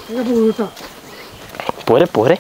ഇതൊക്കെ പോകും കേട്ടോ പോരെ പോരെ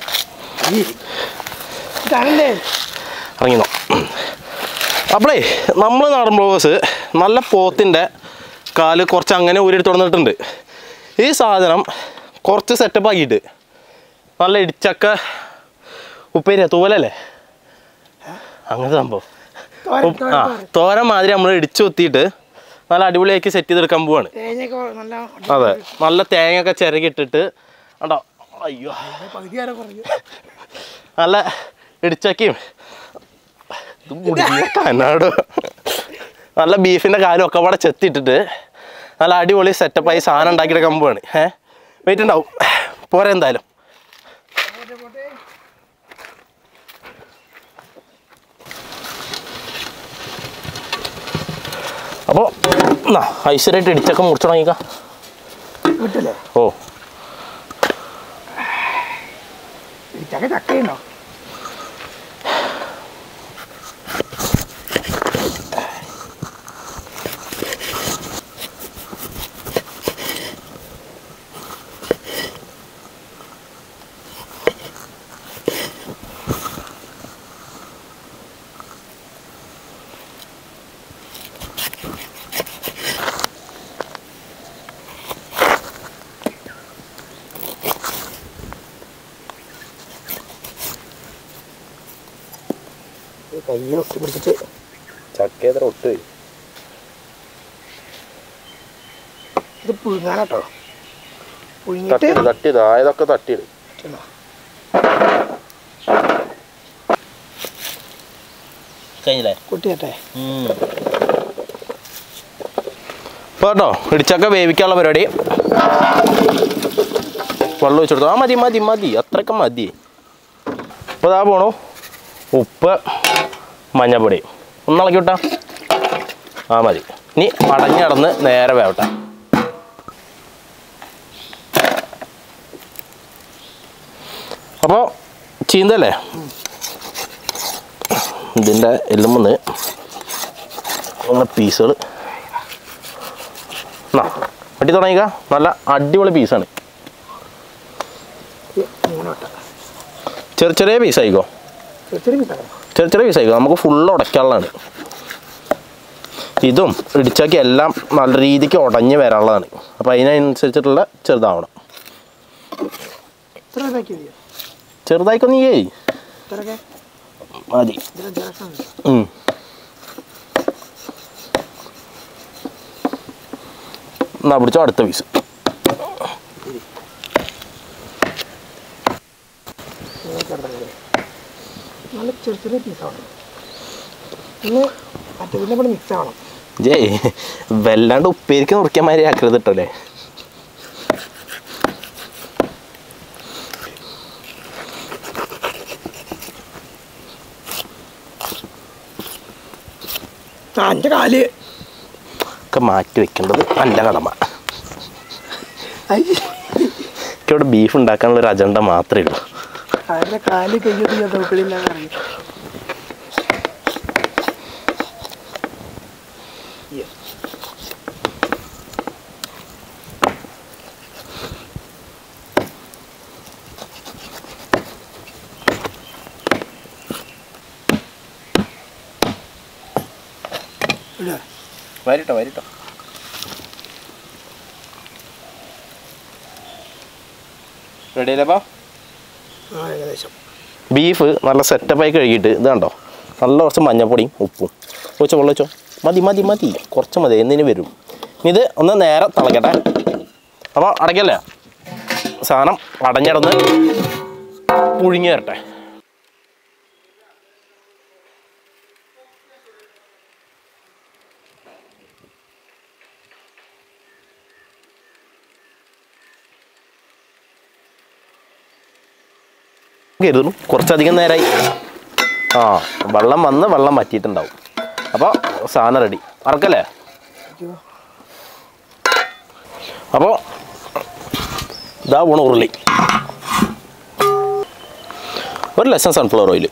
ഇതാണല്ലേ ഇറങ്ങിന്നോ അപ്പോളേ നമ്മൾ നാടൻ ബ്ലോഗേഴ്സ് നല്ല പോത്തിൻ്റെ കാല് കുറച്ച് അങ്ങനെ ഊരി തുറന്നിട്ടുണ്ട് ഈ സാധനം കുറച്ച് സെറ്റപ്പ് ആക്കിയിട്ട് നല്ല ഇടിച്ചക്ക ഉപ്പേരിയ തൂവലല്ലേ അങ്ങനത്തെ സംഭവം തോരൻ ഉപ്പ്- തോരൻ ആ തോരൻ തോരൻ മാതിരി നമ്മൾ ഇടിച്ചു കുത്തിയിട്ട് നല്ല അടിപൊളിയാക്കി സെറ്റ് ചെയ്തെടുക്കാൻ പോവാണ് തേങ്ങയൊക്കെ നല്ല അതെ നല്ല തേങ്ങയൊക്കെ ചിരകിട്ടിട്ട് കണ്ടോ അയ്യോ പകുതി വരെ കുറഞ്ഞു നല്ല ഇടിച്ചക്കയും ഇത് മുടിഞ്ഞ കനാട് നല്ല ബീഫിൻ്റെ കാലും ഒക്കെ അവിടെ ചെത്തിയിട്ടിട്ട് നല്ല അടിപൊളി സെറ്റപ്പായി സാധനം ഉണ്ടാക്കിയെടുക്കാൻ പോവാണ് ഏ വെയിറ്റ് ഉണ്ടാവും പോരെ എന്തായാലും അപ്പോൾ എന്നാ ഐശ്വര്യമായിട്ട് ഇടിച്ചൊക്കെ മുറിച്ചു തുടങ്ങിക്ക വിട്ടില്ലേ ഓ ചക്ക ചക്കയുണ്ടോ കയ്യിൽ ഒട്ടി പിടിച്ചിട്ട് ചക്കേത്ര ഒട്ട് ഇത് പുഴുങ്ങാനാട്ടോ പുഴുങ്ങിയിട്ട് തട്ടിയത് തട്ടിയത് ആയതൊക്കെ തട്ടിയത് ഇട്ടിടണം. കഴിഞ്ഞില്ലേ കുട്ടിയട്ടെ ഇപ്പോൾ കേട്ടോ ഇടിച്ചക്ക വേവിക്കാനുള്ള പരിപാടി വെള്ളം ഒഴിച്ചു കൊടുത്തു ആ മതി മതി മതി അത്രയൊക്കെ മതി അപ്പോൾ ഇതാ പോണു ഉപ്പ് മഞ്ഞപ്പൊടി ഒന്ന് ഇളക്കി വിട്ടാ ആ മതി ഇനി അടഞ്ഞ് കിടന്ന് നേരെ വേവട്ടെ അപ്പോൾ ചീന്തല്ലേ ഇതിൻ്റെ എല്ലാം വന്ന് അങ്ങനെ പീസുകൾ എന്നാ വെട്ടി തുടങ്ങിക്ക നല്ല അടിപൊളി പീസാണ് ഇങ്ങനെ വെട്ടാം ചെറിയ ചെറിയ പീസ് ആയിക്കോ ചെറിയ മിട്ടാണ് ചെറിയ ചെറിയ പീസ് ആയിക്കോ നമുക്ക് ഫുള്ള് ഉടയ്ക്കാനുള്ളതാണ് ഇതും ഇടിച്ചാക്കി എല്ലാം നല്ല രീതിക്ക് ഉടഞ്ഞ് വരാനുള്ളതാണ് അപ്പോൾ അതിനനുസരിച്ചിട്ടുള്ള ചെറുതാവണം ഇത്ര ഇതാക്കി മതിയോ ചെറുതായിക്കൊന്നും ഏയ് ഇത്രയൊക്കെ മതി ഇതിന് ജലക്ഷം ഉം. എന്നാ പിടിച്ചോ അടുത്ത പീസ് നല്ല ചെറിയ ചെറിയ പീസാവണം പിന്നെ മറ്റേതിൻ്റെ കൂടെ മിക്സ് ആവണം ജയ് വല്ലാണ്ട് ഉപ്പേരിക്ക് മുറിക്കാൻ മാതിരി ആക്കരുത് കേട്ടോല്ലേ ആ എൻ്റെ കാല് ഒക്കെ മാറ്റി വെക്കേണ്ടത് എൻ്റെ കടമ ഐ, എനിക്കിവിടെ ബീഫ് ഉണ്ടാക്കാനുള്ള ഒരു അജണ്ട മാത്രമേ ഉള്ളൂ അതിൻ്റെ കാല് കയ്യൊന്നും ഞാൻ നോക്കണില്ലാന്ന് അറിയാം ഇല്ല വരിട്ടോ വരിട്ടോ റെഡിയല്ലേപ്പാ ആ ഏകദേശം ബീഫ് നല്ല സെറ്റപ്പായി കഴുകിയിട്ട് ഇത് കണ്ടോ നല്ല കുറച്ച് മഞ്ഞപ്പൊടിയും ഉപ്പും ഒഴിച്ചോ വെള്ളം വെച്ചോ മതി മതി മതി കുറച്ച് മതി എന്നിന് വരും ഇനി ഇത് ഒന്ന് നേരെ തിളക്കട്ടെ അപ്പോൾ അടയ്ക്കല്ലേ സാധനം അടഞ്ഞിടന്ന് പുഴുങ്ങി വരട്ടെ കരുതുന്നു കുറച്ചധികം നേരമായി ആ വെള്ളം വന്ന് വെള്ളം വറ്റിയിട്ടുണ്ടാവും അപ്പോൾ സാധനം റെഡി അറക്കല്ലേ അയ്യോ അപ്പോൾ ഇതാ പോണ ഉരുളി ഒരു ലക്ഷം സൺഫ്ലവർ ഓയിൽ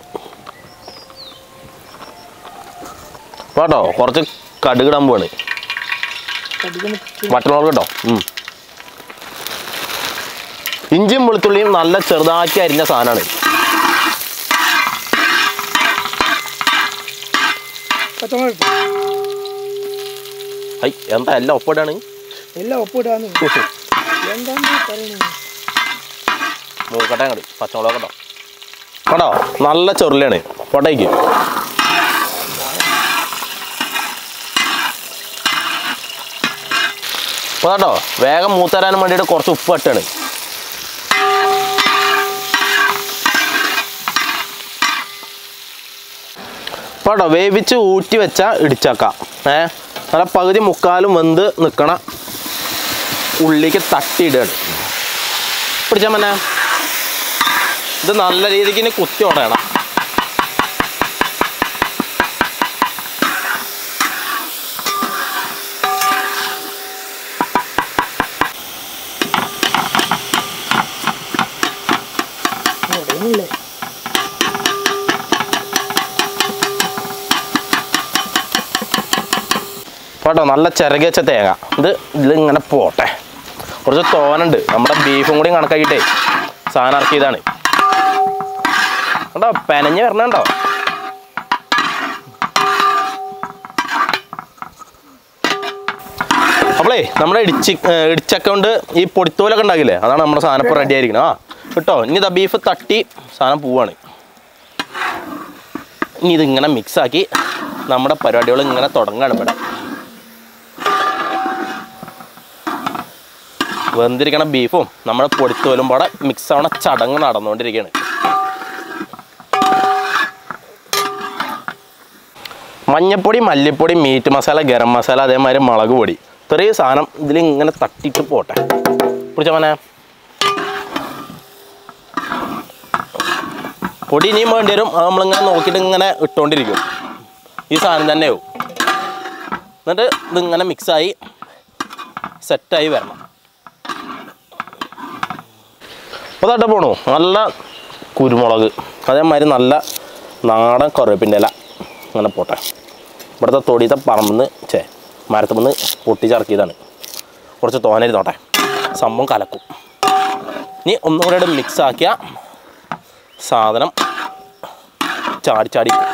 കേട്ടോ കുറച്ച് കടുകിടാൻ പോവാണ് കടിക്കുന്ന വറ്റമുളക് കേട്ടോ ഉം. ഇഞ്ചിയും വെളുത്തുള്ളിയും നല്ല ചെറുതാക്കി അരിഞ്ഞ സാധനമാണ് പച്ചമുളക് ഇട്ടു. ഐ എന്താ എല്ലാം ഒപ്പിടാണ് എല്ലാം ഒപ്പിടാന്ന് എന്താണ് ഈ പറയുന്നത് മൂക്കട്ടെ അങ്ങോട്ട് പച്ചമുളക് കേട്ടോ കേട്ടോ നല്ല ചെറുള്ളിയാണ് പൊട്ടയ്ക്ക് അപ്പോൾ കേട്ടോ വേഗം മൂത്തരാനും വേണ്ടിയിട്ട് കുറച്ച് ഉപ്പ് ഇട്ടാണ് അപ്പോൾ കേട്ടോ വേവിച്ച് ഊറ്റി വെച്ച ഇടിച്ചക്ക ഏ നല്ല പകുതി മുക്കാലും വെന്ത് നിൽക്കണ ഉള്ളിക്ക് തട്ടിയിടുകയാണ് പിടിച്ചാൽ മന്നെ ഇത് നല്ല രീതിക്ക് ഇനി കുത്തി ഉടയണം ഉടയുന്നില്ലേ കേട്ടോ നല്ല ചിരകി വെച്ച തേങ്ങ ഇത് ഇതിലിങ്ങനെ പോട്ടെ കുറച്ച് തോനുണ്ട് നമ്മുടെ ബീഫും കൂടി കണക്കാക്കിയിട്ടേ സാധനം ഇറക്കിയതാണ് കേട്ടോ പെനഞ്ഞ് വരണുണ്ടോ അപ്പോളേ നമ്മുടെ ഇടിച്ച് ഏർ ഇടിച്ചക്ക കൊണ്ട് ഈ പൊടിത്തോലൊക്കെ ഉണ്ടാകില്ലേ അതാണ് നമ്മുടെ സാധനം ഇപ്പോൾ റെഡി ആയിരിക്കണം ആ കേട്ടോ ഇനി ഇതാ ബീഫ് തട്ടി സാധനം പോവാണ് ഇനി ഇതിങ്ങനെ മിക്സാക്കി നമ്മുടെ പരിപാടികൾ ഇങ്ങനെ തുടങ്ങുകയാണ് ഇവിടെ വെന്തിരിക്കണ ബീഫും നമ്മുടെ പൊടിത്തോലും പാടെ മിക്സ് ആവണ ചടങ്ങ് നടന്നുകൊണ്ടിരിക്കുകയാണ് മഞ്ഞപ്പൊടി മല്ലിപ്പൊടി മീറ്റ് മസാല ഗരം മസാല അതേമാതിരി മുളക് പൊടി ഇത്രയും സാധനം ഇതിൽ ഇങ്ങനെ തട്ടിയിട്ട് പോട്ടെ പിടിച്ച മനെ പൊടി ഇനിയും വേണ്ടി വരും അത് നമ്മളിങ്ങനെ നോക്കിയിട്ട് ഇങ്ങനെ ഇട്ടുകൊണ്ടിരിക്കും ഈ സാധനം തന്നെയാവും എന്നിട്ട് ഇതിങ്ങനെ മിക്സായി സെറ്റായി വരണം അപ്പോൾ തട്ട പോണു നല്ല കുരുമുളക് അതേമാതിരി നല്ല നാടൻ കറിവേപ്പിൻ്റെ ഇല അങ്ങനെ പോട്ടെ ഇവിടുത്തെ തൊടിയത്തെ പറമ്പെന്ന് ചേ മരത്തുമെന്ന് പൊട്ടിച്ചിറക്കിയതാണ് കുറച്ച് തോനരുന്നോട്ടെ സംഭവം കലക്കും ഇനി ഒന്നും കൂടെ മിക്സ് ആക്കിയ സാധനം ചാടി ചാടി പോകും.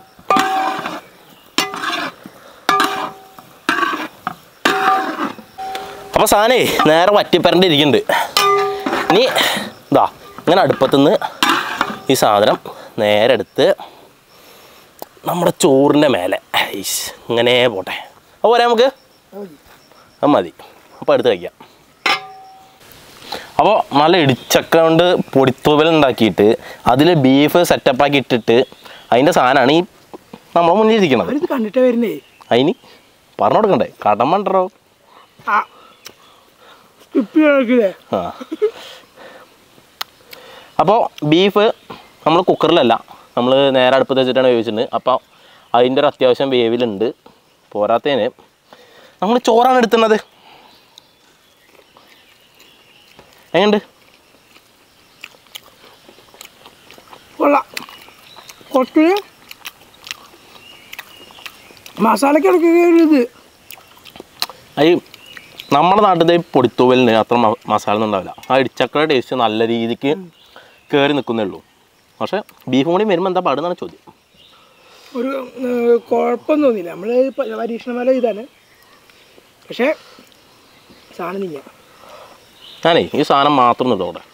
അപ്പോൾ സാധനേ നേരെ വറ്റിപ്പരണ്ട് ഇരിക്കുന്നുണ്ട് ഇനി ഇതാ ഇങ്ങനെ അടുപ്പത്തുനിന്ന് ഈ സാധനം നേരെ എടുത്ത് നമ്മുടെ ചോറിൻ്റെ മേലെ ഐസ്, ഇങ്ങനെ പോട്ടെ അപ്പോൾ പോരാ നമുക്ക് അത് മതി അപ്പോൾ എടുത്ത് വയ്ക്കാം അപ്പോൾ നല്ല ഇടിച്ചക്ക കൊണ്ട് പൊടിത്തൂവൽ ഉണ്ടാക്കിയിട്ട് അതിൽ ബീഫ് സെറ്റപ്പാക്കി ഇട്ടിട്ട് അതിൻ്റെ സാധനമാണ് ഈ നമ്മുടെ മുന്നിൽ ഇരിക്കുന്നത് അവരിത് കണ്ടിട്ട് വരുന്നേ അതിന് പറഞ്ഞു കൊടുക്കണ്ടേ കടം വേണ്ടോ ആ ഇപ്പി കിടക്കില്ലേ ആ അപ്പോൾ ബീഫ് നമ്മൾ കുക്കറിലല്ല നമ്മൾ നേരെ അടുപ്പത്ത് വെച്ചിട്ടാണ് വേവിച്ചിട്ടുണ്ട് അപ്പോൾ അതിൻ്റെ ഒരു അത്യാവശ്യം വേവിലുണ്ട് പോരാത്തതിന് നമ്മൾ ചോറാണ് എടുക്കുന്നത് എങ്ങനെയുണ്ട് കൊള്ളാം കുറച്ച് മസാലയ്ക്ക് ഇടയ്ക്ക് ഒരു ഇത് ഈ നമ്മുടെ നാട്ടിലത്തെ ഈ പൊടിത്തൂവലിന് അത്ര മ- മസാല ഒന്നും ഉണ്ടാവില്ല ആ ഇടിച്ചക്കയുടെ ടേസ്റ്റ് നല്ല രീതിക്ക് കയറി നിൽക്കുന്നേ ഉള്ളൂ പക്ഷേ ബീഫും കൂടി വരുമ്പോൾ എന്താ പാടുന്നാണ് ചോദ്യം ഒരു ഏർ, കുഴപ്പം തോന്നിയില്ല നമ്മൾ പരീക്ഷണമല ഇതാണ് പക്ഷേ സാധനം തിന്നാം ഞാനേ ഈ സാധനം മാത്രം നിട്ടോ അവിടെ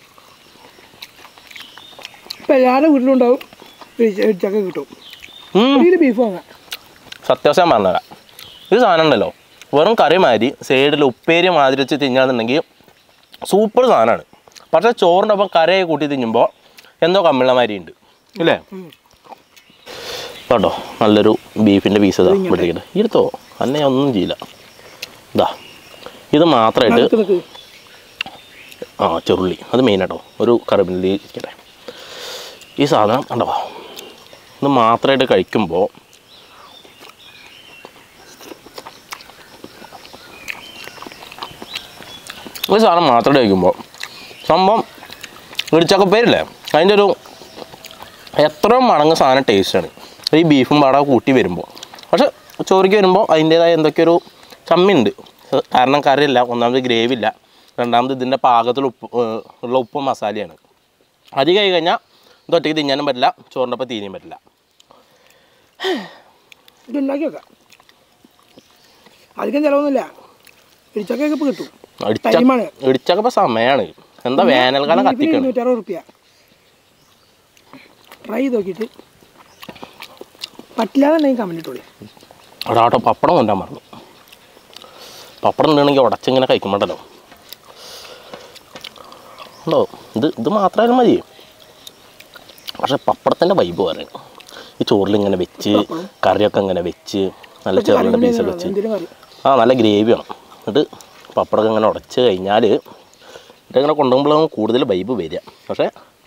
ഇപ്പം എല്ലാവരുടെ വീട്ടിലുണ്ടാവും ഇടിച്ച- ഇടിച്ചക്ക കിട്ടും ഉം. ഒരു ബീഫ് വാങ്ങാം സത്യാവസ്ഥ ഞാൻ പറഞ്ഞുതരാം ഇത് സാധനം ഉണ്ടല്ലോ വെറും കറി മാതിരി സൈഡിൽ ഉപ്പേരി മാതിരി വെച്ച് തിന്നാന്നുണ്ടെങ്കിൽ സൂപ്പർ സാധനമാണ് പക്ഷേ ചോറിൻ്റെ ഒപ്പം കറിയൊക്കെ കൂട്ടി തിന്നുമ്പോൾ എന്തോ കമ്മിള്ള മാതിരി ഉണ്ട് ഇല്ലേ കേട്ടോ നല്ലൊരു ബീഫിൻ്റെ പീസ് ഇതാ പിടിക്കട്ടെ ഇരുത്തോ അന്നെ ഞാൻ ഒന്നും ചെയ്യില്ല ഇതാ ഇത് മാത്രമായിട്ട് നിക്ക് നിക്ക് ആ ചെറുള്ളി അത് മെയിൻ കേട്ടോ ഒരു കറിവേപ്പില ഇരിക്കട്ടെ ഈ സാധനം കണ്ടോ ഇത് മാത്രമായിട്ട് കഴിക്കുമ്പോൾ ഒരു സാധനം മാത്രമായിട്ട് കഴിക്കുമ്പോൾ സംഭവം ഇടിച്ചൊക്കെ പേരില്ലേ അതിൻ്റെ ഒരു എത്രയോ മടങ്ങ് സാധനം ടേസ്റ്റാണ് ഈ ബീഫും പാട കൂട്ടി വരുമ്പോൾ പക്ഷെ ചോറിക്ക് വരുമ്പോൾ അതിൻ്റേതായ എന്തൊക്കെയൊരു കമ്മിയുണ്ട് കാരണം കറിയില്ല ഒന്നാമത് ഗ്രേവി ഇല്ല രണ്ടാമത് ഇതിൻ്റെ പാകത്തിൽ ഉപ്പ് ഏർ, ഉള്ള ഉപ്പും മസാലയാണ് അധികം ആയി കഴിഞ്ഞാൽ ഇത് ഒറ്റയ്ക്ക് തിന്നാനും പറ്റില്ല ചോറിൻ്റെ ഒപ്പം തീരാനും പറ്റില്ല ഇത് ഉണ്ടാക്കി വെക്കാം അധികം ചിലവൊന്നുമില്ല ഇടിച്ചക്കയൊക്കെ ഇപ്പോൾ കിട്ടും ഇടിച്ച ടൈമാണ്. ഇടിച്ചൊക്കെ ഇപ്പോൾ സമയമാണ് എന്താ വേനൽക്കാലം കത്തിക്കണം ഇരുന്നൂറ്ററുപത് റുപ്യ ട്രൈ ചെയ്ത് നോക്കിയിട്ട് പറ്റില്ലാന്നുണ്ടെങ്കിൽ കമൻറ്റ് ഇട്ടോളി ഒരാട്ടോ പപ്പടം കൊണ്ടാൻ മറന്നു പപ്പടം ഉണ്ടെങ്കിൽ ഉടച്ചിങ്ങനെ കഴിക്കുമ്പോണ്ടല്ലോ ഉണ്ടോ ഇത് ഇത് മാത്രമായാലും മതി പക്ഷെ പപ്പടത്തിൻ്റെ വൈബ് പറയണം ഈ ചോറിൽ ഇങ്ങനെ വെച്ച് കറിയൊക്കെ ഇങ്ങനെ വെച്ച് നല്ല ചെറുകിട പീസ് വെച്ച് എന്തെങ്കിലും കറി ആ നല്ല ഗ്രേവി വേണം എന്നിട്ട് പപ്പടമൊക്കെ ഇങ്ങനെ ഉടച്ച് കഴിഞ്ഞാൽ ഇതിങ്ങനെ കൊണ്ടുപോകുമ്പോഴാണ് കൂടുതൽ വൈബ് വരിക പക്ഷേ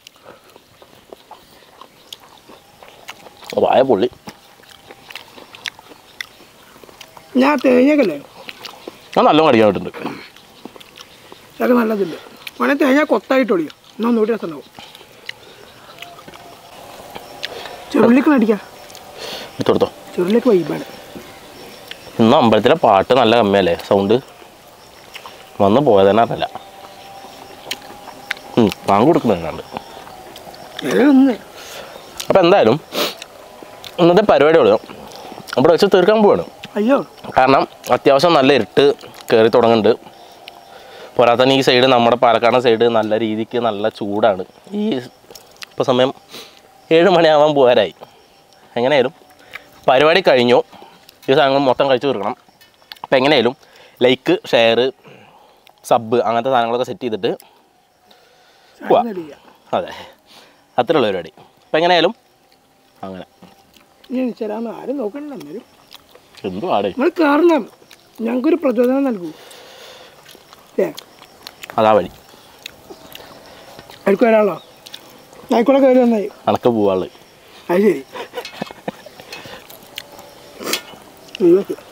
വായ പൊള്ളി ഞാൻ തേങ്ങയൊക്കെ ഞാൻ നല്ല കടിക്കാൻ പറ്റുന്നുണ്ട് അതൊക്കെ നല്ലതില്ല വേണേൽ തേങ്ങ കൊത്തായിട്ടൊളിയോ എന്നാൽ ഒന്നുകൂടി രസം ഉണ്ടാവും ചെറുള്ളിക്ക് അടിക്കാം എടുത്തോടുത്തോ ചെറുള്ളിക്ക് വൈബാണ് ഇന്ന് അമ്പലത്തിലെ പാട്ട് നല്ല കമ്മിയല്ലേ സൗണ്ട് വന്ന് പോയതന്നെ അറിയില്ല ഉം, പാങ്ക് കൊടുക്കുന്നുണ്ട് ഒന്ന് അപ്പോൾ എന്തായാലും ഇന്നത്തെ പരിപാടി ഉള്ളൂ ഇവിടെ വെച്ച് തീർക്കാൻ പോവാണ് അയ്യോ കാരണം അത്യാവശ്യം നല്ല ഇരുട്ട് കയറി തുടങ്ങുന്നുണ്ട് പോരാത്ത തന്നെ ഈ സൈഡ് നമ്മുടെ പാലക്കാട് സൈഡ് നല്ല രീതിക്ക് നല്ല ചൂടാണ് ഈ ഇപ്പോൾ സമയം ഏഴ് മണിയാവാൻ പോകാരായി എങ്ങനെയായാലും പരിപാടി കഴിഞ്ഞു ഈ സാധനങ്ങൾ മൊത്തം കഴിച്ചു തീർക്കണം അപ്പോൾ എങ്ങനെയായാലും ലൈക്ക് ഷെയർ സബ് അങ്ങനത്തെ സാധനങ്ങളൊക്കെ സെറ്റ് ചെയ്തിട്ട് ഉവ്വ. അടിക്കാം അതെ അത്രയുള്ള പരിപാടി അപ്പോൾ എങ്ങനെയായാലും അങ്ങനെ ഇനി ചേരാന്ന് ആരും നോക്കണ്ട എന്നാലും എന്തു ആടേ നിങ്ങൾ കാരണം ഞങ്ങൾക്കൊരു പ്രചോദനം നൽകൂ ഏ അതാ വഴി ആയിരിക്കും വരാളോ ആയിക്കോട്ടെ കയറി നന്നായി അണക്ക് പോവാള് അത് ശരി ഒഴിവാക്കുക